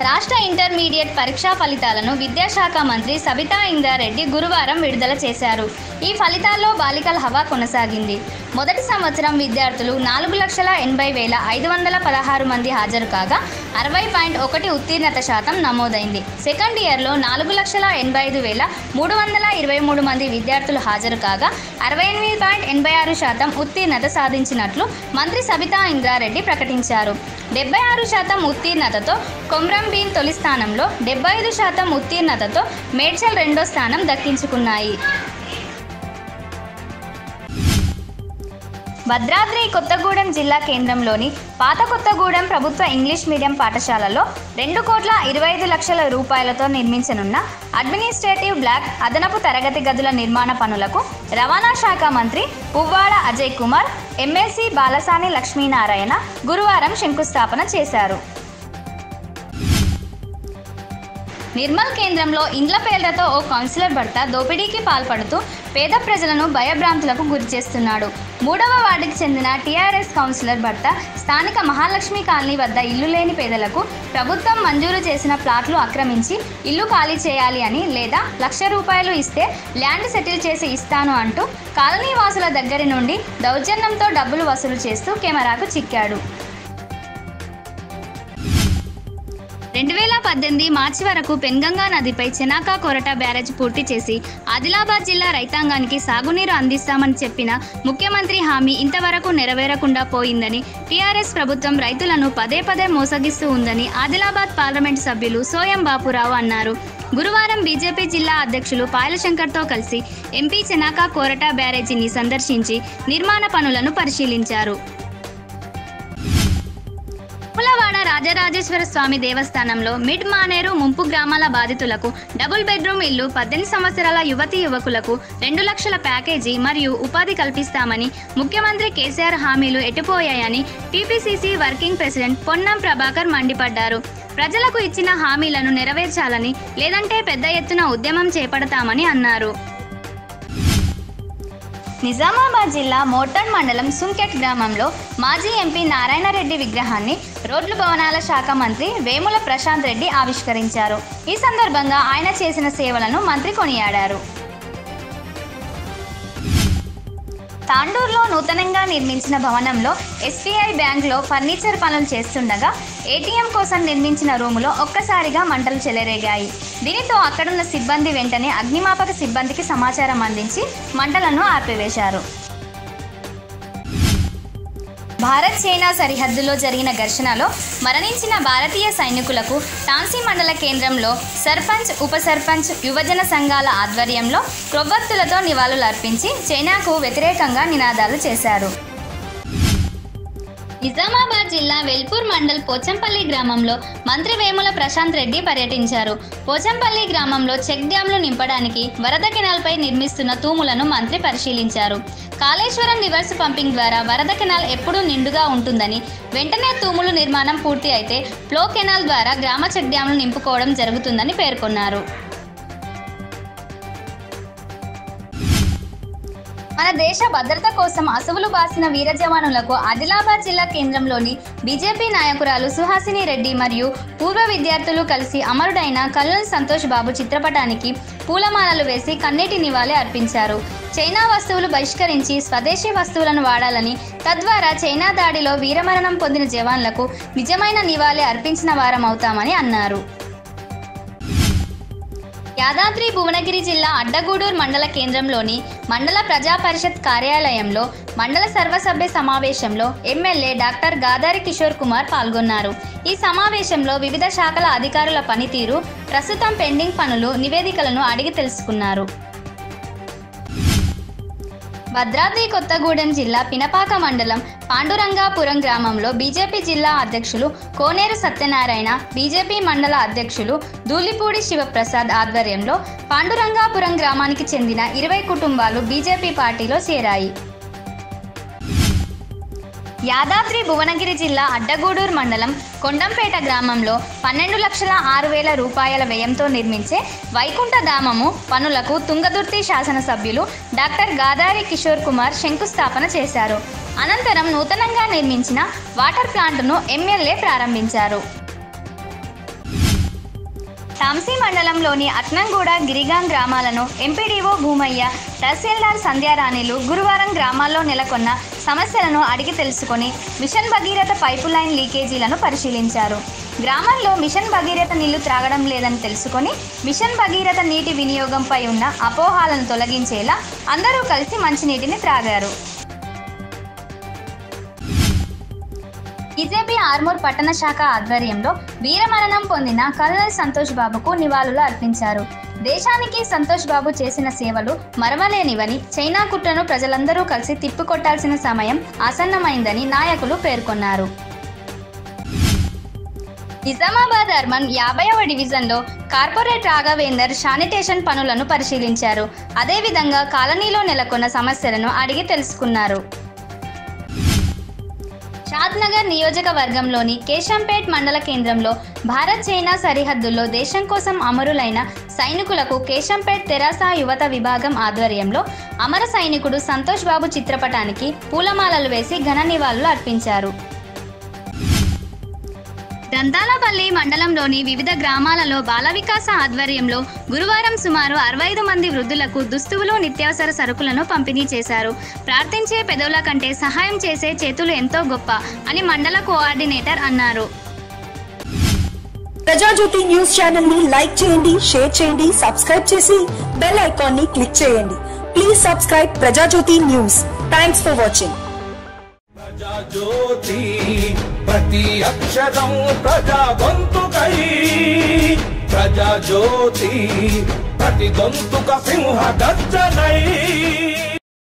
రాష్ట్ర ఇంటర్మీడియట్ పరీక్షా ఫలితాలను విద్యాశాఖ మంత్రి సబితా ఇంద్రారెడ్డి గురువారం విడుదల చేశారు ఈ ఫలితాల్లో బాలికల హవా కొనసాగింది మొదటి సంవత్సరం విద్యార్థులు నాలుగు లక్షల ఎనభై వేల ఐదు వందల పదహారు మంది హాజరు కాగా అరవై పాయింట్ ఒకటి ఉత్తీర్ణత శాతం నమోదైంది సెకండ్ ఇయర్లో నాలుగు లక్షల ఎనభై ఐదు వేల మూడు వందల ఇరవై మూడు మంది విద్యార్థులు హాజరు కాగా అరవై ఎనిమిది పాయింట్ ఎనభై ఆరు శాతం ఉత్తీర్ణత సాధించినట్లు మంత్రి సబితా ఇంద్రారెడ్డి ప్రకటించారు డెబ్బై ఆరు శాతం ఉత్తీర్ణతతో కొమ్రం భీం తొలి స్థానంలో డెబ్బై ఐదు శాతం ఉత్తీర్ణతతో మేడ్చల్ రెండో స్థానం దక్కించుకున్నాయి భద్రాద్రి కొత్తగూడెం జిల్లా కేంద్రంలోని పాత కొత్తగూడెం ప్రభుత్వ ఇంగ్లీష్ మీడియం పాఠశాలలో రెండు కోట్ల ఇరవై ఐదు లక్షల రూపాయలతో నిర్మించనున్న అడ్మినిస్ట్రేటివ్ బ్లాక్ అదనపు తరగతి గదుల నిర్మాణ పనులకు రవాణా శాఖ మంత్రి పువ్వాడ అజయ్ కుమార్ ఎమ్మెల్సీ బాలసాని లక్ష్మీనారాయణ గురువారం శంకుస్థాపన చేశారు నిర్మల్ కేంద్రంలో ఇండ్ల పేర్లతో ఓ కౌన్సిలర్ భర్త దోపిడీకి పాల్పడుతూ పేద ప్రజలను భయభ్రాంతులకు గురిచేస్తున్నాడు మూడవ వార్డుకి చెందిన టీఆర్ఎస్ కౌన్సిలర్ భర్త స్థానిక మహాలక్ష్మి కాలనీ వద్ద ఇల్లు లేని పేదలకు ప్రభుత్వం మంజూరు చేసిన ప్లాట్లు ఆక్రమించి ఇల్లు ఖాళీ చేయాలి అని లేదా లక్ష రూపాయలు ఇస్తే ల్యాండ్ సెటిల్ చేసి ఇస్తాను అంటూ కాలనీ వాసుల దగ్గర నుండి దౌర్జన్యంతో డబ్బులు వసూలు చేస్తూ కెమెరాకు చిక్కాడు రెండు వేల పద్దెనిమిది మార్చి వరకు పెన్గంగా నదిపై చెనాకా కొరట బ్యారేజ్ పూర్తి చేసి ఆదిలాబాద్ జిల్లా రైతాంగానికి సాగునీరు అందిస్తామని చెప్పిన ముఖ్యమంత్రి హామీ ఇంతవరకు నెరవేరకుండా పోయిందని టీఆర్ఎస్ ప్రభుత్వం రైతులను పదే పదే మోసగిస్తూ ఉందని ఆదిలాబాద్ పార్లమెంటు సభ్యులు సోయం బాపురావు అన్నారు గురువారం బీజేపీ జిల్లా అధ్యక్షులు పాయలశంకర్తో కలిసి ఎంపీ చెనాకా కోరట బ్యారేజీని సందర్శించి నిర్మాణ పనులను పరిశీలించారు ములవాడ రాజరాజేశ్వర స్వామి దేవస్థానంలో మిడ్ మానేరు ముంపు గ్రామాల బాధితులకు డబుల్ బెడ్రూమ్ ఇల్లు పద్దెనిమిది సంవత్సరాల యువతి యువకులకు రెండు లక్షల ప్యాకేజీ మరియు ఉపాధి కల్పిస్తామని ముఖ్యమంత్రి కేసీఆర్ హామీలు ఎటుపోయాయని TPCC working president Ponnam Prabhakar మండిపడ్డారు ప్రజలకు ఇచ్చిన హామీలను నెరవేర్చాలని లేదంటే పెద్ద ఎత్తున ఉద్యమం చేపడతామని అన్నారు నిజామాబాద్ జిల్లా మోర్తాడ్ మండలం సుంకెట్ గ్రామంలో మాజీ ఎంపీ నారాయణరెడ్డి విగ్రహాన్ని రోడ్లు భవనాల శాఖ మంత్రి వేముల ప్రశాంత్ రెడ్డి ఆవిష్కరించారు ఈ సందర్భంగా ఆయన చేసిన సేవలను మంత్రి కొనియాడారు తాండూరులో నూతనంగా నిర్మించిన భవనంలో ఎస్బీఐ బ్యాంక్లో ఫర్నిచర్ పనులు చేస్తుండగా ఏటీఎం కోసం నిర్మించిన రూములో ఒక్కసారిగా మంటలు చెలరేగాయి దీనితో అక్కడున్న సిబ్బంది వెంటనే అగ్నిమాపక సిబ్బందికి సమాచారం అందించి మంటలను ఆర్పివేశారు భారత్ చైనా సరిహద్దులో జరిగిన ఘర్షణలో మరణించిన భారతీయ సైనికులకు టాన్సీ మండల కేంద్రంలో సర్పంచ్ ఉప సర్పంచ్ యువజన సంఘాల ఆధ్వర్యంలో కొవ్వొత్తులతో నివాళులర్పించి చైనాకు వ్యతిరేకంగా నినాదాలు చేశారు నిజామాబాద్ జిల్లా వెల్పూర్ మండల్ పోచంపల్లి గ్రామంలో మంత్రి వేముల ప్రశాంత్ రెడ్డి పర్యటించారు పోచంపల్లి గ్రామంలో చెక్ డ్యాంలు నింపడానికి వరద కెనాల్పై నిర్మిస్తున్న తూములను మంత్రి పరిశీలించారు కాళేశ్వరం రివర్స్ పంపింగ్ ద్వారా వరద కెనాల్ ఎప్పుడూ నిండుగా ఉంటుందని వెంటనే తూములు నిర్మాణం పూర్తి అయితే ఫ్లో కెనాల్ ద్వారా గ్రామ చెక్ డ్యాంలు నింపుకోవడం జరుగుతుందని పేర్కొన్నారు మన దేశ భద్రత కోసం అసువులు బాసిన వీర జవానులకు ఆదిలాబాద్ జిల్లా కేంద్రంలోని బీజేపీ నాయకురాలు సుహాసిని రెడ్డి మరియు పూర్వ విద్యార్థులు కలిసి అమరుడైన కల్నల్ సంతోష్ బాబు చిత్రపటానికి పూలమాలలు వేసి కన్నీటి నివాళి అర్పించారు చైనా వస్తువులు బహిష్కరించి స్వదేశీ వస్తువులను వాడాలని తద్వారా చైనా దాడిలో వీరమరణం పొందిన జవాన్లకు నిజమైన నివాళి అర్పించిన వారం అవుతామని అన్నారు యాదాద్రి భువనగిరి జిల్లా అడ్డగూడూరు మండల కేంద్రంలోని మండల ప్రజా పరిషత్ కార్యాలయంలో మండల సర్వసభ్య సమావేశంలో ఎమ్మెల్యే డాక్టర్ గాదారి కిషోర్ కుమార్ పాల్గొన్నారు ఈ సమావేశంలో వివిధ శాఖల అధికారుల పనితీరు ప్రస్తుతం పెండింగ్ పనులు నివేదికలను అడిగి తెలుసుకున్నారు భద్రాద్రి కొత్తగూడెం జిల్లా పినపాక మండలం పాండురంగాపురం గ్రామంలో బీజేపీ జిల్లా అధ్యక్షులు కోనేరు సత్యనారాయణ బీజేపీ మండల అధ్యక్షులు దూలిపూడి శివప్రసాద్ ఆధ్వర్యంలో పాండురంగాపురం గ్రామానికి చెందిన ఇరవై కుటుంబాలు బీజేపీ పార్టీలో చేరాయి యాదాద్రి భువనగిరి జిల్లా అడ్డగూడూరు మండలం కొండంపేట గ్రామంలో పన్నెండు లక్షల ఆరు వేల రూపాయల వ్యయంతో నిర్మించే వైకుంఠ ధామము పనులకు తుంగదుర్తి శాసనసభ్యులు డాక్టర్ గాదారి కిషోర్ కుమార్ శంకుస్థాపన చేశారు అనంతరం నూతనంగా నిర్మించిన వాటర్ ప్లాంట్ను ఎమ్మెల్యే ప్రారంభించారు తాంసీ మండలంలోని అట్నంగూడ గిరిగాం గ్రామాలను ఎంపీడీఓ భూమయ్య తహసీల్దార్ సంధ్యారాణిలు గురువారం గ్రామాల్లో నెలకొన్న సమస్యలను అడిగి తెలుసుకొని మిషన్ భగీరథ పైపు లైన్ లీకేజీలను పరిశీలించారు గ్రామంలో మిషన్ భగీరథ నీళ్లు త్రాగడం లేదని తెలుసుకొని మిషన్ భగీరథ నీటి వినియోగంపై ఉన్న అపోహాలను తొలగించేలా అందరూ కలిసి మంచినీటిని త్రాగారు బీజేపీ ఆర్మూర్ పట్టణ శాఖ ఆధ్వర్యంలో వీరమరణం పొందిన కల్నల్ సంతోష్ బాబుకు నివాళులు అర్పించారు దేశానికి సంతోష్ బాబు చేసిన సేవలు మరవలేనివని చైనా కుట్రను ప్రజలందరూ కలిసి తిప్పికొట్టాల్సిన సమయం ఆసన్నమైందని నాయకులు పేర్కొన్నారు నిజామాబాద్ అర్బన్ యాభైవ డివిజన్లో కార్పొరేట్ రాఘవేందర్ శానిటేషన్ పనులను పరిశీలించారు అదేవిధంగా కాలనీలో నెలకొన్న సమస్యలను అడిగి తెలుసుకున్నారు షాద్నగర్ నియోజకవర్గంలోని కేశంపేట్ మండల కేంద్రంలో భారత్ చైనా సరిహద్దుల్లో దేశం కోసం అమరులైన సైనికులకు కేశంపేట్ తెరాస యువత విభాగం ఆధ్వర్యంలో అమర సైనికుడు సంతోష్ బాబు చిత్రపటానికి పూలమాలలు వేసి ఘన నివాళులు అర్పించారు దంతాలపల్లి మండలంలోని వివిధ గ్రామాలలో బాల వికాస ఆధ్వర్యంలో గురువారం సుమారు అరవై ఐదు మంది వృద్ధులకు దుస్తువులు నిత్యావసర సరుకులను పంపిణీ చేశారు ప్రార్థించే పెదవుల కంటే సహాయం చేసే చేతులు ఎంతో గొప్ప అని మండల కోఆర్డినేటర్ అన్నారు ప్రజాజ్యోతి న్యూస్ ఛానల్ ని లైక్ చేయండి షేర్ చేయండి సబ్స్క్రైబ్ చేసి బెల్ ఐకాన్ ని క్లిక్ చేయండి please subscribe Prajajyothi news thanks for watching Prajajyothi ప్రతి అక్షరం ప్రజా గొంతుకై ప్రజాజ్యోతి ప్రతి గొంతుక సింహ గర్జనై